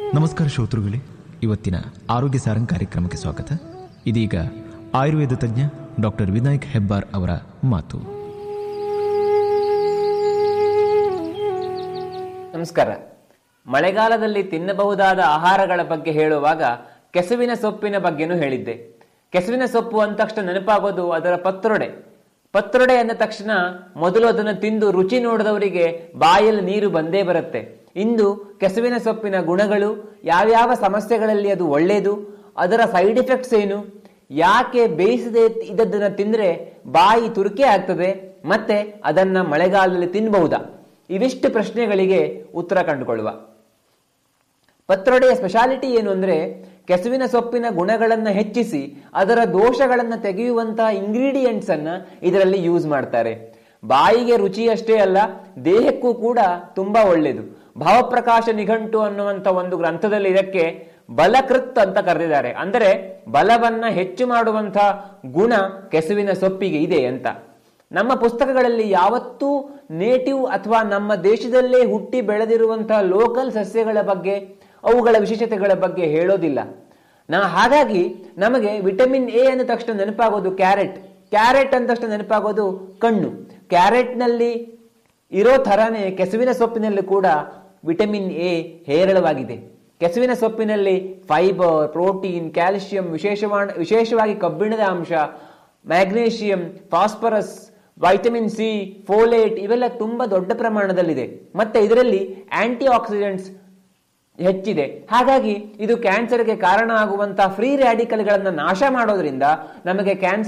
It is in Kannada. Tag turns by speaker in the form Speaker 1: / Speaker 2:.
Speaker 1: ನಮಸ್ಕಾರ ಶ್ರೋತೃಗಳೇ ಇವತ್ತಿನ ಆರೋಗ್ಯ ಸಾರಂಗ್ ಕಾರ್ಯಕ್ರಮಕ್ಕೆ ಸ್ವಾಗತ ಇದೀಗ ಆಯುರ್ವೇದ ತಜ್ಞ ಡಾಕ್ಟರ್ ವಿನಾಯಕ್ ಹೆಬ್ಬಾರ್ ಅವರ ಮಾತು
Speaker 2: ನಮಸ್ಕಾರ ಮಳೆಗಾಲದಲ್ಲಿ ತಿನ್ನಬಹುದಾದ ಆಹಾರಗಳ ಬಗ್ಗೆ ಹೇಳುವಾಗ ಕೆಸುವಿನ ಸೊಪ್ಪಿನ ಬಗ್ಗೆನೂ ಹೇಳಿದ್ದೆ ಕೆಸುವಿನ ಸೊಪ್ಪು ಅಂದ ತಕ್ಷಣ ನೆನಪಾಗೋದು ಅದರ ಪತ್ರೊಡೆ ಪತ್ರೊಡೆ ಅಂದ ತಕ್ಷಣ ಮೊದಲು ಅದನ್ನು ತಿಂದು ರುಚಿ ನೋಡಿದವರಿಗೆ ಬಾಯಲ್ಲಿ ನೀರು ಬಂದೇ ಬರುತ್ತೆ ಇಂದು ಕೆಸುವಿನ ಸೊಪ್ಪಿನ ಗುಣಗಳು ಯಾವ್ಯಾವ ಸಮಸ್ಯೆಗಳಲ್ಲಿ ಅದು ಒಳ್ಳೆಯದು ಅದರ ಸೈಡ್ ಎಫೆಕ್ಟ್ಸ್ ಏನು ಯಾಕೆ ಬೇಯಿಸದೆ ಇದನ್ನ ತಿಂದ್ರೆ ಬಾಯಿ ತುರಿಕೆ ಆಗ್ತದೆ ಮತ್ತೆ ಅದನ್ನ ಮಳೆಗಾಲದಲ್ಲಿ ತಿನ್ನಬಹುದಾ ಇವಿಷ್ಟು ಪ್ರಶ್ನೆಗಳಿಗೆ ಉತ್ತರ ಕಂಡುಕೊಳ್ಳುವ ಪತ್ರೊಡೆಯ ಸ್ಪೆಷಾಲಿಟಿ ಏನು ಅಂದ್ರೆ ಕೆಸುವಿನ ಸೊಪ್ಪಿನ ಗುಣಗಳನ್ನ ಹೆಚ್ಚಿಸಿ ಅದರ ದೋಷಗಳನ್ನ ತೆಗೆಯುವಂತಹ ಇಂಗ್ರೀಡಿಯೆಂಟ್ಸ್ ಅನ್ನ ಇದರಲ್ಲಿ ಯೂಸ್ ಮಾಡ್ತಾರೆ ಬಾಯಿಗೆ ರುಚಿಯಷ್ಟೇ ಅಲ್ಲ ದೇಹಕ್ಕೂ ಕೂಡ ತುಂಬಾ ಒಳ್ಳೆಯದು ಭಾವಪ್ರಕಾಶ ನಿಘಂಟು ಅನ್ನುವಂತ ಒಂದು ಗ್ರಂಥದಲ್ಲಿ ಇದಕ್ಕೆ ಬಲಕೃತ್ ಅಂತ ಕರೆದಿದ್ದಾರೆ ಅಂದರೆ ಬಲವನ್ನ ಹೆಚ್ಚು ಮಾಡುವಂತಹ ಗುಣ ಕೆಸುವಿನ ಸೊಪ್ಪಿಗೆ ಇದೆ ಅಂತ ನಮ್ಮ ಪುಸ್ತಕಗಳಲ್ಲಿ ಯಾವತ್ತೂ ನೇಟಿವ್ ಅಥವಾ ನಮ್ಮ ದೇಶದಲ್ಲೇ ಹುಟ್ಟಿ ಬೆಳೆದಿರುವಂತಹ ಲೋಕಲ್ ಸಸ್ಯಗಳ ಬಗ್ಗೆ ಅವುಗಳ ವಿಶೇಷತೆಗಳ ಬಗ್ಗೆ ಹೇಳೋದಿಲ್ಲ ನಾ ಹಾಗಾಗಿ ನಮಗೆ ವಿಟಮಿನ್ ಎ ಅಂದ ತಕ್ಷಣ ನೆನಪಾಗೋದು ಕ್ಯಾರೆಟ್ ಕ್ಯಾರೆಟ್ ಅಂದ ತಕ್ಷಣ ನೆನಪಾಗೋದು ಕಣ್ಣು ಕ್ಯಾರೆಟ್ನಲ್ಲಿ ಇರೋ ಥರನೇ ಕೆಸುವಿನ ಸೊಪ್ಪಿನಲ್ಲಿ ಕೂಡ ವಿಟಮಿನ್ ಎ ಹೇರಳವಾಗಿದೆ ಕೆಸುವಿನ ಸೊಪ್ಪಿನಲ್ಲಿ ಫೈಬರ್ ಪ್ರೋಟೀನ್ ಕ್ಯಾಲ್ಸಿಯಂ ವಿಶೇಷವಾದ ವಿಶೇಷವಾಗಿ ಕಬ್ಬಿಣದ ಅಂಶ magnesium phosphorus vitamin C folate ಇವೆಲ್ಲ ತುಂಬಾ ದೊಡ್ಡ ಪ್ರಮಾಣದಲ್ಲಿದೆ ಮತ್ತೆ ಇದರಲ್ಲಿ ಆಂಟಿ ಆಕ್ಸಿಡೆಂಟ್ಸ್ ಹೆಚ್ಚಿದೆ ಹಾಗಾಗಿ ಇದು ಕ್ಯಾನ್ಸರ್ಗೆ ಕಾರಣ ಆಗುವಂತಹ ಫ್ರೀ ರ್ಯಾಡಿಕಲ್ಗಳನ್ನ ನಾಶ ಮಾಡೋದ್ರಿಂದ ನಮಗೆ ಕ್ಯಾನ್ಸರ್